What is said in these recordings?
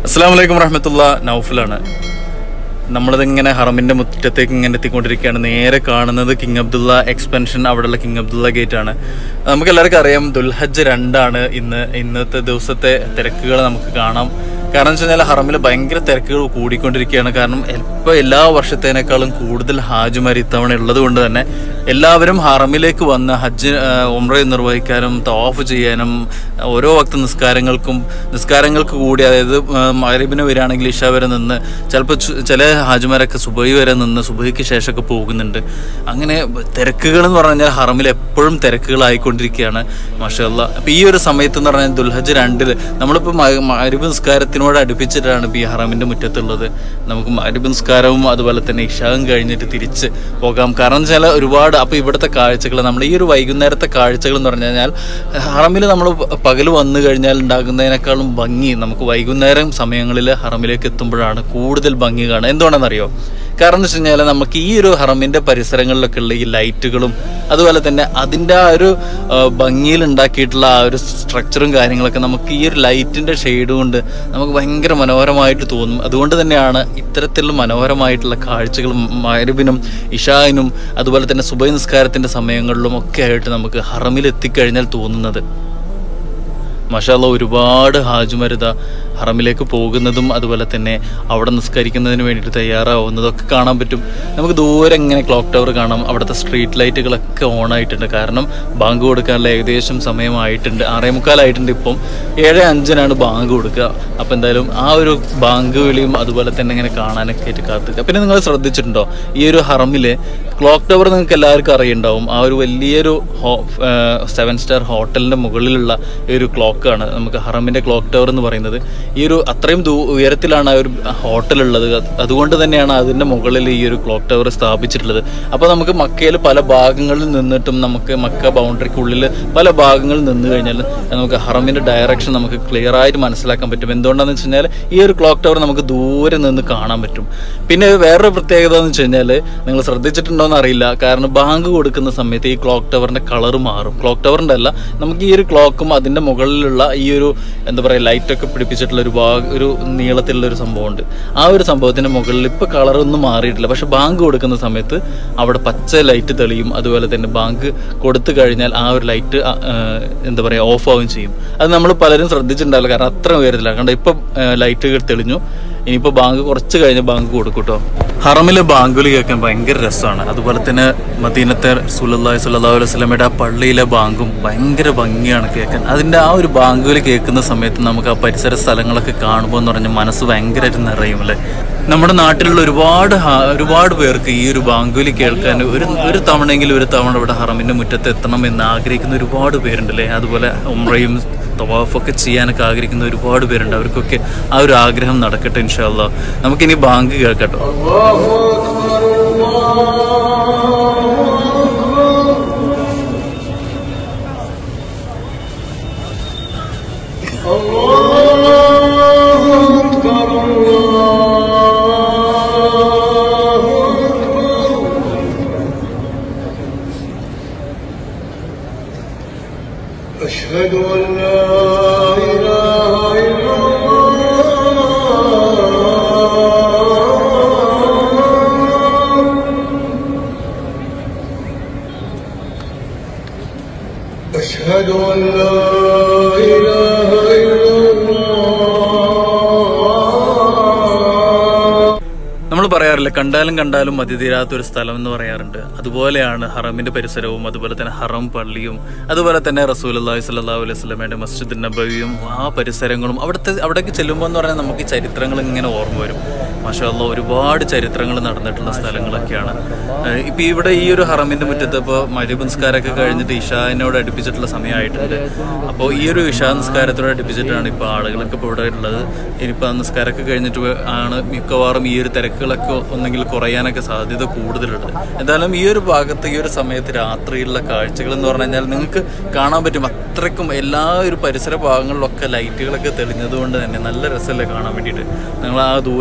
അസ്സാം വലൈക്കും വറഹമത്തുള്ള നൗഫലാണ് നമ്മളിതിങ്ങനെ ഹറമിന്റെ മുറ്റത്തേക്ക് ഇങ്ങനെ എത്തിക്കൊണ്ടിരിക്കുകയാണ് നേരെ കാണുന്നത് കിങ് അബ്ദുള്ള എക്സ്പെൻഷൻ അവിടെയുള്ള കിങ് അബ്ദുള്ള ഗേറ്റ് ആണ് നമുക്ക് എല്ലാവർക്കും അറിയാം ദുൽഹജ്ജ് രണ്ടാണ് ഇന്ന് ഇന്നത്തെ ദിവസത്തെ തിരക്കുകൾ നമുക്ക് കാണാം കാരണം വെച്ച് കഴിഞ്ഞാൽ ഹറമിൽ ഭയങ്കര തിരക്കുകൾ കൂടിക്കൊണ്ടിരിക്കുകയാണ് കാരണം ഇപ്പോൾ എല്ലാ വർഷത്തേനേക്കാളും കൂടുതൽ ഹാജുമാർ ഇത്തവണ ഉള്ളത് കൊണ്ട് തന്നെ എല്ലാവരും ഹറമിലേക്ക് വന്ന് ഹജ്ജ് ഉമ്ര നിർവഹിക്കാനും തവാഫ് ചെയ്യാനും ഓരോ വക്ത നിസ്കാരങ്ങൾക്കും നിസ്കാരങ്ങൾക്ക് കൂടി അതായത് മരബിന് വരികയാണെങ്കിൽ ഇഷ വരെ നിന്ന് ചിലപ്പോൾ ചില ഹാജിമാരൊക്കെ സുബൈ വരെ നിന്ന് സുബൈക്ക് ശേഷമൊക്കെ പോകുന്നുണ്ട് അങ്ങനെ തിരക്കുകൾ എന്ന് പറഞ്ഞാൽ ഹറമിൽ എപ്പോഴും തിരക്കുകളായിക്കൊണ്ടിരിക്കുകയാണ് മാഷല്ല അപ്പോൾ ഈ ഒരു സമയത്ത് എന്ന് പറഞ്ഞാൽ ദുൽഹജ് രണ്ടിൽ നമ്മളിപ്പോൾ മരബ് നിസ്കാരത്തിനോട് അടുപ്പിച്ചിട്ടാണ് ഇപ്പോൾ ഈ ഹറമിൻ്റെ മുറ്റത്തുള്ളത് നമുക്ക് മരബ് നിസ്കാരവും അതുപോലെ തന്നെ ഇഷാവും കഴിഞ്ഞിട്ട് തിരിച്ച് പോകാം കാരണം വെച്ചാൽ ഒരുപാട് അപ്പോൾ ഇവിടുത്തെ കാഴ്ചകൾ നമ്മൾ ഈ ഒരു വൈകുന്നേരത്തെ കാഴ്ചകൾ എന്ന് പറഞ്ഞു കഴിഞ്ഞാൽ ഹറമിൽ നമ്മൾ പകൽ വന്നു കഴിഞ്ഞാൽ ഉണ്ടാകുന്നതിനേക്കാളും ഭംഗി നമുക്ക് വൈകുന്നേരം സമയങ്ങളിൽ ഹറമിലേക്ക് എത്തുമ്പോഴാണ് കൂടുതൽ ഭംഗി കാണുക എന്തുകൊണ്ടാണെന്നറിയോ കാരണം എന്ന് വെച്ച് കഴിഞ്ഞാൽ നമുക്ക് ഈ ഒരു ഹറമിൻ്റെ പരിസരങ്ങളിലൊക്കെ ഉള്ള ഈ ലൈറ്റുകളും അതുപോലെ തന്നെ അതിൻ്റെ ആ ഒരു ആ, ഭംഗിയിൽ ഉണ്ടാക്കിയിട്ടുള്ള ആ ഒരു സ്ട്രക്ചറും കാര്യങ്ങളൊക്കെ നമുക്ക് ഈ ഒരു ലൈറ്റിൻ്റെ ഷെയ്ഡ് കൊണ്ട് നമുക്ക് ഭയങ്കര മനോഹരമായിട്ട് തോന്നും അതുകൊണ്ട് തന്നെയാണ് ഇത്തരത്തിലുള്ള മനോഹരമായിട്ടുള്ള കാഴ്ചകൾ മരുവിനും ഇഷാവിനും അതുപോലെ തന്നെ സുബൈ നിസ്കാരത്തിൻ്റെ സമയങ്ങളിലും ഒക്കെ ആയിട്ട് നമുക്ക് ഹറമിൽ എത്തിക്കഴിഞ്ഞാൽ തോന്നുന്നത് മഷാല്ല ഒരുപാട് ഹാജുമരുത ഹറമിലേക്ക് പോകുന്നതും അതുപോലെ തന്നെ അവിടെ നിസ്കരിക്കുന്നതിന് വേണ്ടിയിട്ട് തയ്യാറാവുന്നതും ഒക്കെ കാണാൻ പറ്റും നമുക്ക് ദൂരെ ഇങ്ങനെ ക്ലോക്ക് ടവർ കാണാം അവിടുത്തെ സ്ട്രീറ്റ് ലൈറ്റുകളൊക്കെ ഓൺ ആയിട്ടുണ്ട് കാരണം ബാങ്ക് കൊടുക്കാനുള്ള ഏകദേശം സമയമായിട്ടുണ്ട് ആറേ മുക്കാലായിട്ടുണ്ട് ഇപ്പം ഏഴ് അഞ്ചിനാണ് ബാങ്ക് കൊടുക്കുക അപ്പം എന്തായാലും ആ ഒരു ബാങ്ക് വിളിയും അതുപോലെ തന്നെ ഇങ്ങനെ കാണാനൊക്കെ ആയിട്ട് കാത്തുക പിന്നെ നിങ്ങൾ ശ്രദ്ധിച്ചിട്ടുണ്ടോ ഈ ഒരു ഹറമില് ക്ലോക്ക് ടവർ നിങ്ങൾക്ക് എല്ലാവർക്കും അറിയുണ്ടാവും ആ ഒരു വലിയൊരു സെവൻ സ്റ്റാർ ഹോട്ടലിന്റെ മുകളിലുള്ള ഈ ഒരു ക്ലോക്കാണ് നമുക്ക് ഹറമിന്റെ ക്ലോക്ക് ടവർ എന്ന് പറയുന്നത് ഈ ഒരു അത്രയും ദൂ ഉയരത്തിലാണ് ആ ഒരു ഹോട്ടൽ ഉള്ളത് അത് അതുകൊണ്ട് തന്നെയാണ് അതിന്റെ മുകളിൽ ഈ ഒരു ക്ലോക്ക് ടവർ സ്ഥാപിച്ചിട്ടുള്ളത് അപ്പോൾ നമുക്ക് മക്കയിൽ പല ഭാഗങ്ങളിൽ നിന്നിട്ടും നമുക്ക് മക്ക ബൗണ്ടറിക്കുള്ളിൽ പല ഭാഗങ്ങളിൽ നിന്ന് കഴിഞ്ഞാൽ നമുക്ക് ഹറമിന്റെ ഡയറക്ഷൻ നമുക്ക് ക്ലിയർ ആയിട്ട് മനസ്സിലാക്കാൻ പറ്റും എന്തുകൊണ്ടാണെന്ന് വെച്ച് കഴിഞ്ഞാൽ ഈ ഒരു ക്ലോക്ക് ടവർ നമുക്ക് ദൂരെ നിന്ന് കാണാൻ പറ്റും പിന്നെ വേറൊരു പ്രത്യേകത എന്ന് വെച്ച് കഴിഞ്ഞാൽ നിങ്ങൾ ശ്രദ്ധിച്ചിട്ടുണ്ടോ എന്ന് അറിയില്ല കാരണം ബാങ്ക് കൊടുക്കുന്ന സമയത്ത് ഈ ക്ലോക്ക് ടവറിന്റെ കളർ മാറും ക്ലോക്ക് ടവറിന്റെ അല്ല നമുക്ക് ഈ ഒരു ക്ലോക്കും അതിന്റെ മുകളിലുള്ള ഈ ഒരു എന്താ പറയുക ലൈറ്റ് ഒക്കെ പിടിപ്പിച്ചിട്ടുള്ള ഒരു ഭാഗ ഒരു നീളത്തിലുള്ള ഒരു സംഭവമുണ്ട് ആ ഒരു സംഭവത്തിന്റെ മുകളിൽ ഇപ്പൊ കളർ ഒന്നും മാറിയിട്ടില്ല പക്ഷെ ബാങ്ക് കൊടുക്കുന്ന സമയത്ത് അവിടെ പച്ച ലൈറ്റ് തെളിയും അതുപോലെ തന്നെ ബാങ്ക് കൊടുത്തു കഴിഞ്ഞാൽ ആ ഒരു ലൈറ്റ് എന്താ പറയുക ഓഫ് ആവുകയും ചെയ്യും അത് നമ്മൾ പലരും ശ്രദ്ധിച്ചിട്ടുണ്ടാവില്ല കാരണം അത്ര ഉയരത്തില്ല കാരണം ഇപ്പൊ ലൈറ്റ് തെളിഞ്ഞു ഇനിയിപ്പോ ബാങ്ക് കുറച്ച് കഴിഞ്ഞ് ബാങ്ക് കൊടുക്കും കേട്ടോ ഹറമിലെ ബാങ്കുലി കേൾക്കാൻ ഭയങ്കര രസമാണ് അതുപോലെ തന്നെ മദീനത്തെ സുലല്ലാഹി സുല്ലാ അലൈഹി സ്വലമയുടെ ആ പള്ളിയിലെ ബാങ്കും ഭയങ്കര ഭംഗിയാണ് കേൾക്കാൻ അതിന്റെ ആ ഒരു ബാങ്കുലി കേൾക്കുന്ന സമയത്ത് നമുക്ക് ആ പരിസര സ്ഥലങ്ങളൊക്കെ കാണുമ്പോൾ എന്ന് പറഞ്ഞാൽ മനസ്സ് ഭയങ്കരമായിട്ട് നിറയും അല്ലേ നമ്മുടെ നാട്ടിലുള്ള ഒരുപാട് ഹ- ഒരുപാട് പേർക്ക് ഈ ഒരു ബാങ്കുലി കേൾക്കാൻ ഒരു ഒരു തവണയെങ്കിലും ഒരു തവണ ഇവിടെ ഹറമിന്റെ മുറ്റത്ത് എത്തണം എന്ന് ആഗ്രഹിക്കുന്ന ഒരുപാട് പേരുണ്ടല്ലേ അതുപോലെ ഉമ്രയും തവാഫൊക്കെ ചെയ്യാനൊക്കെ ആഗ്രഹിക്കുന്ന ഒരുപാട് പേരുണ്ട് അവർക്കൊക്കെ ആ ഒരു ആഗ്രഹം നടക്കട്ടെ ഇൻഷാല്ല നമുക്കിനി ബാങ്ക് കേൾക്കട്ടോ أشهد أن لا إله إلا الله أشهد أن لا إله إلا الله നമ്മൾ പറയാറില്ല കണ്ടാലും കണ്ടാലും മതി തീരാത്തൊരു സ്ഥലം എന്ന് പറയാറുണ്ട് അതുപോലെയാണ് ഹറമിന്റെ പരിസരവും അതുപോലെ തന്നെ ഹറം പള്ളിയും അതുപോലെ തന്നെ റസൂൽ അള്ളാഹി സ്വല്ലാ അലൈഹി സ്വലമയുടെ മസ്ജിദ് നബവിയും ആ പരിസരങ്ങളും അവിടുത്തെ അവിടേക്ക് ചെല്ലുമ്പോൾ എന്ന് പറഞ്ഞാൽ നമുക്ക് ഈ ചരിത്രങ്ങൾ ഇങ്ങനെ ഓർമ്മ വരും മാഷാല്ല ഒരുപാട് ചരിത്രങ്ങൾ നടന്നിട്ടുള്ള സ്ഥലങ്ങളൊക്കെയാണ് ഏഹ് ഇപ്പൊ ഇവിടെ ഈ ഒരു ഹറമിന്റെ മുറ്റത്ത് ഇപ്പോൾ മരുബ് നിസ്കാരമൊക്കെ കഴിഞ്ഞിട്ട് ഇഷാനോട് അടുപ്പിച്ചിട്ടുള്ള സമയമായിട്ടുണ്ട് അപ്പോൾ ഈ ഒരു ഇഷാ നിസ്കാരത്തോട് അടുപ്പിച്ചിട്ടാണ് ഇപ്പോൾ ആളുകളൊക്കെ ഇപ്പോൾ ഇവിടെ ഉള്ളത് ഇനിയിപ്പോൾ ആ നിസ്കാരമൊക്കെ കഴിഞ്ഞിട്ട് വേ- ആണ് മിക്കവാറും ഈ ഒരു തിരക്കുകളൊക്കെ ഒന്നെങ്കിൽ കുറയാനൊക്കെ സാധ്യത കൂടുതലുള്ളത് എന്തായാലും ഈ ഒരു ഭാഗത്ത് ഈ ഒരു സമയത്ത് രാത്രിയിലുള്ള കാഴ്ചകൾ എന്ന് പറഞ്ഞു കഴിഞ്ഞാൽ നിങ്ങൾക്ക് കാണാൻ പറ്റും അത്രയ്ക്കും എല്ലാ ഒരു പരിസര ഭാഗങ്ങളിലൊക്കെ ലൈറ്റുകളൊക്കെ തെളിഞ്ഞത് കൊണ്ട് തന്നെ നല്ല രസമല്ലേ കാണാൻ വേണ്ടിയിട്ട് നിങ്ങൾ ആ ദൂരെ കാണുന്നത്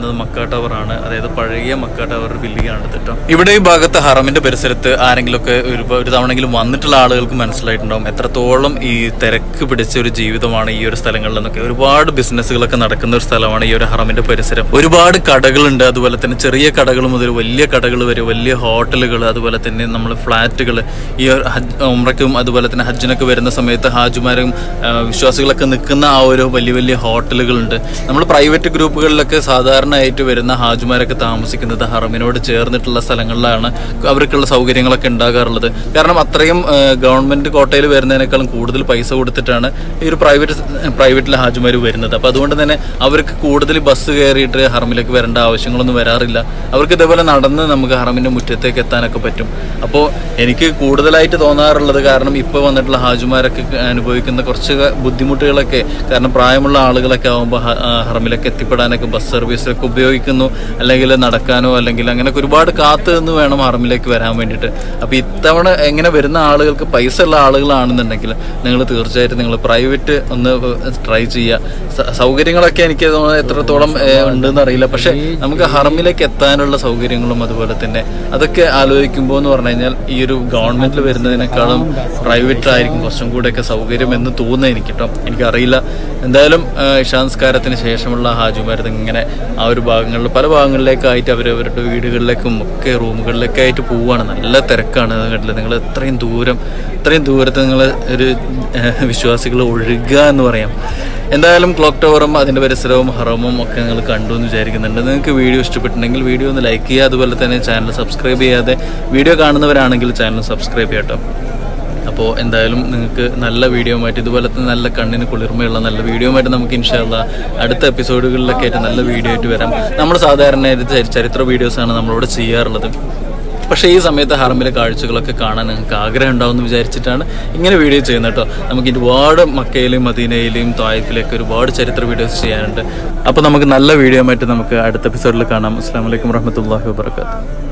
കാണുന്നത് മക്ക ടവർ ആണ് അതായത് പഴയ മക്ക ടവർ ബിൽഡിംഗ് ആണ് കേട്ടോ ഇവിടെ ഈ ഭാഗത്ത് ഹറമിന്റെ പരിസരത്ത് ആരെങ്കിലുമൊക്കെ ഒരു ഒരു തവണെങ്കിലും വന്നിട്ടുള്ള ആളുകൾക്ക് മനസ്സിലായിട്ടുണ്ടാവും എത്രത്തോളം ഈ തിരക്ക് പിടിച്ച ഒരു ജീവിതമാണ് ഈ ഒരു സ്ഥലങ്ങളിൽ നിന്നൊക്കെ ഒരുപാട് ബിസിനസ്സുകളൊക്കെ നടക്കുന്ന ഒരു സ്ഥലമാണ് ഈ ഒരു ഹറമിന്റെ പരിസരം ഒരുപാട് കടകളുണ്ട് അതുപോലെ തന്നെ ചെറിയ കടകൾ മുതൽ വലിയ കടകൾ വരെ വലിയ ഹോട്ടലുകൾ അതുപോലെ തന്നെ നമ്മൾ ഫ്ലാറ്റുകൾ ഈ ഒരു ഹജ്ജ് ഉംറയ്ക്കും അതുപോലെ തന്നെ ഹജ്ജിനൊക്കെ വരുന്ന സമയത്ത് ഹാജുമാരും ആ, വിശ്വാസികളൊക്കെ നിൽക്കുന്ന ആ ഒരു വലിയ വലിയ ഹോട്ടലുകളുണ്ട് നമ്മൾ പ്രൈവറ്റ് ഗ്രൂപ്പുകളിലൊക്കെ സാധാരണയായിട്ട് വരുന്ന ഹാജുമാരൊക്കെ താമസിക്കുന്നത് ഹറമിനോട് ചേർന്നിട്ടുള്ള സ്ഥലങ്ങളിലാണ് അവർക്കുള്ള സൗകര്യങ്ങളൊക്കെ ഉണ്ടാകാറുള്ളത് കാരണം അത്രയും ആ, ഗവൺമെന്റ് കോട്ടയിൽ വരുന്നതിനേക്കാളും കൂടുതൽ പൈസ കൊടുത്തിട്ടാണ് ഈ ഒരു പ്രൈവറ്റ് പ്രൈവറ്റിലെ ഹാജുമാർ വരുന്നത് അപ്പോൾ അതുകൊണ്ട് തന്നെ അവർക്ക് കൂടുതൽ ബസ് കയറിയിട്ട് ഹറമിലേക്ക് വരേണ്ട ആവശ്യങ്ങളൊന്നും വരാറില്ല അവർക്ക് ഇതേപോലെ നടന്ന് നമുക്ക് ഹറമിന്റെ മുറ്റത്തേക്ക് എത്താനൊക്കെ പറ്റും അപ്പോൾ എനിക്ക് കൂടുതലായിട്ട് തോന്നാറുള്ളത് കാരണം ഇപ്പോൾ വന്നിട്ടുള്ള ഹാജുമാരൊക്കെ അനുഭവിക്കുന്ന കുറച്ച് ബുദ്ധിമുട്ടുകളൊക്കെ കാരണം പ്രായമുള്ള ആളുകളൊക്കെ ആകുമ്പോൾ ഹറമിലേക്ക് എത്തിപ്പെടാനൊക്കെ ബസ് സർവീസൊക്കെ ഉപയോഗിക്കുന്നു അല്ലെങ്കിൽ നടക്കാനോ അല്ലെങ്കിൽ അങ്ങനെയൊക്കെ ഒരുപാട് കാത്തു നിന്ന് വേണം ഹറമിലേക്ക് വരാൻ വേണ്ടിയിട്ട് അപ്പോൾ ഇത്തവണ എങ്ങനെ വരുന്ന ആളുകൾക്ക് പൈസ ഉള്ള ആളുകളാണെന്നുണ്ടെങ്കിൽ നിങ്ങൾ തീർച്ചയായിട്ടും നിങ്ങൾ പ്രൈവറ്റ് ഒന്ന് ട്രൈ ചെയ്യുക സ- സൗകര്യങ്ങളൊക്കെ എനിക്ക് തോന്നുന്നത് എത്രത്തോളം ഏഹ്, ഉണ്ടെന്ന് അറിയില്ല പക്ഷെ നമുക്ക് ഹറമിലേക്ക് എത്താനുള്ള സൗകര്യങ്ങളും അതുപോലെ തന്നെ അതൊക്കെ ആലോചിക്കുമ്പോൾ എന്ന് പറഞ്ഞു കഴിഞ്ഞാൽ ഈ ഒരു ഗവൺമെന്റിൽ വരുന്നതിനേക്കാളും പ്രൈവറ്റ് ആയിരിക്കും കുറച്ചും കൂടെയൊക്കെ സൗകര്യം എന്ന് തോന്നുന്നു എനിക്ക് കേട്ടോ എനിക്കറിയില്ല എന്തായാലും ഏഹ്, ഇഷാംസ്കാരത്തിന് ശേഷമുള്ള ഹാജുമാർ ഇങ്ങനെ ആ ഒരു ഭാഗങ്ങളിൽ പല ഭാഗങ്ങളിലേക്കായിട്ട് അവർ അവരുടെ വീടുകളിലേക്കും ഒക്കെ റൂമുകളിലൊക്കെ ആയിട്ട് പോവുകയാണ് നല്ല തിരക്കാണ് അത് കണ്ടില്ല നിങ്ങൾ എത്രയും ദൂരം ഇത്രയും ദൂരത്ത് നിങ്ങൾ ഒരു വിശ്വാസികൾ ഒഴുകുക എന്ന് പറയാം എന്തായാലും ക്ലോക്ക് ടവറും അതിൻ്റെ പരിസരവും ഹറമും ഒക്കെ നിങ്ങൾ കണ്ടു എന്ന് വിചാരിക്കുന്നുണ്ട് നിങ്ങൾക്ക് വീഡിയോ ഇഷ്ടപ്പെട്ടിട്ടുണ്ടെങ്കിൽ വീഡിയോ ഒന്ന് ലൈക്ക് ചെയ്യുക അതുപോലെ തന്നെ ചാനൽ സബ്സ്ക്രൈബ് ചെയ്യാതെ വീഡിയോ കാണുന്നവരാണെങ്കിൽ ചാനൽ സബ്സ്ക്രൈബ് ചെയ്യട്ടോ അപ്പോൾ എന്തായാലും നിങ്ങൾക്ക് നല്ല വീഡിയോ ആയിട്ട് ഇതുപോലെ തന്നെ നല്ല കണ്ണിന് കുളിർമയുള്ള നല്ല വീഡിയോ ആയിട്ട് നമുക്ക് ഇൻഷാല്ല അടുത്ത എപ്പിസോഡുകളിലൊക്കെ ആയിട്ട് നല്ല വീഡിയോ ആയിട്ട് വരാം നമ്മൾ സാധാരണ ഇത് ചരി- ചരിത്ര വീഡിയോസാണ് നമ്മളിവിടെ ചെയ്യാറുള്ളത് പക്ഷേ ഈ സമയത്ത് ഹറമിലെ കാഴ്ചകളൊക്കെ കാണാൻ നിങ്ങൾക്ക് ആഗ്രഹം ഉണ്ടാവുമെന്ന് വിചാരിച്ചിട്ടാണ് ഇങ്ങനെ വീഡിയോ ചെയ്യുന്നത് കേട്ടോ നമുക്ക് ഒരുപാട് മക്കയിലെയും മദീനയിലെയും തായ്ഫിലേക്ക് ഒരുപാട് ചരിത്ര വീഡിയോസ് ചെയ്യാനുണ്ട് അപ്പോൾ നമുക്ക് നല്ല വീഡിയോ ആയിട്ട് നമുക്ക് അടുത്ത എപ്പിസോഡിൽ കാണാം അസ്സാം വലൈക്കും വറഹമത്തല്ലാഹി വാബർക്കാത്തു